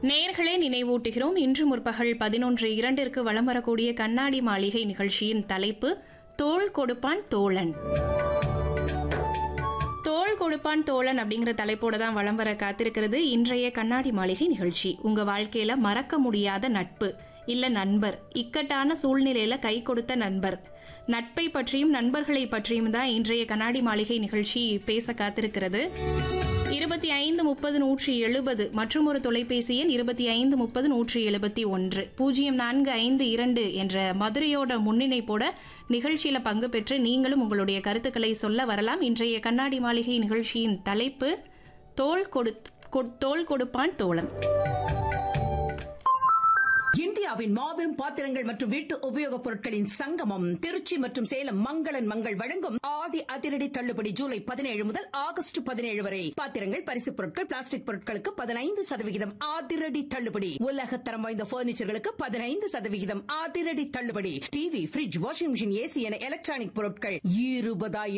நேர்களே நினைவூட்டுகிறோம் இன்று முற்பகல் பதினொன்று இரண்டிற்கு வலம் வரக்கூடிய கண்ணாடி மாளிகை நிகழ்ச்சியின் தலைப்பு தோள் கொடுப்பான் தோழன் தோள் கொடுப்பான் தோழன் அப்படிங்கிற தலைப்போட தான் வலம் வர காத்திருக்கிறது இன்றைய கண்ணாடி மாளிகை நிகழ்ச்சி உங்க வாழ்க்கையில மறக்க முடியாத நட்பு இல்ல நண்பர் இக்கட்டான சூழ்நிலையில கை கொடுத்த நண்பர் நட்பை பற்றியும் நண்பர்களை பற்றியும் தான் இன்றைய கண்ணாடி மாளிகை நிகழ்ச்சி பேச காத்திருக்கிறது இருபத்தி ஐந்து முப்பது நூற்றி எழுபது மற்றும் ஒரு தொலைபேசி எண் இருபத்தி ஐந்து முப்பது நூற்றி எழுபத்தி ஒன்று பூஜ்ஜியம் நான்கு ஐந்து இரண்டு என்ற மதுரையோட முன்னிணைப்போட நிகழ்ச்சியில பங்கு பெற்று நீங்களும் உங்களுடைய கருத்துக்களை சொல்ல வரலாம் இன்றைய கண்ணாடி மாளிகை நிகழ்ச்சியின் தலைப்பு தோள் கொடு கொ- தோள் கொடுப்பான் தோழன் இந்தியாவின் மாபெரும் பாத்திரங்கள் மற்றும் வீட்டு உபயோகப் பொருட்களின் சங்கமம் திருச்சி மற்றும் சேலம் மங்களன் மங்கள் வழங்கும் ஆடி அதிரடி தள்ளுபடி ஜூலை பதினேழு முதல் ஆகஸ்ட் பதினேழு வரை பாத்திரங்கள் பரிசுப் பொருட்கள் பிளாஸ்டிக் பொருட்களுக்கு பதினைந்து சதவிகிதம் அதிரடி தள்ளுபடி உலகத்தரம் வாய்ந்த பர்னிச்சர்களுக்கு பதினைந்து சதவிகிதம் அதிரடி தள்ளுபடி TV fridge washing machine AC என எலக்ட்ரானிக் பொருட்கள் இருபதாயிரம்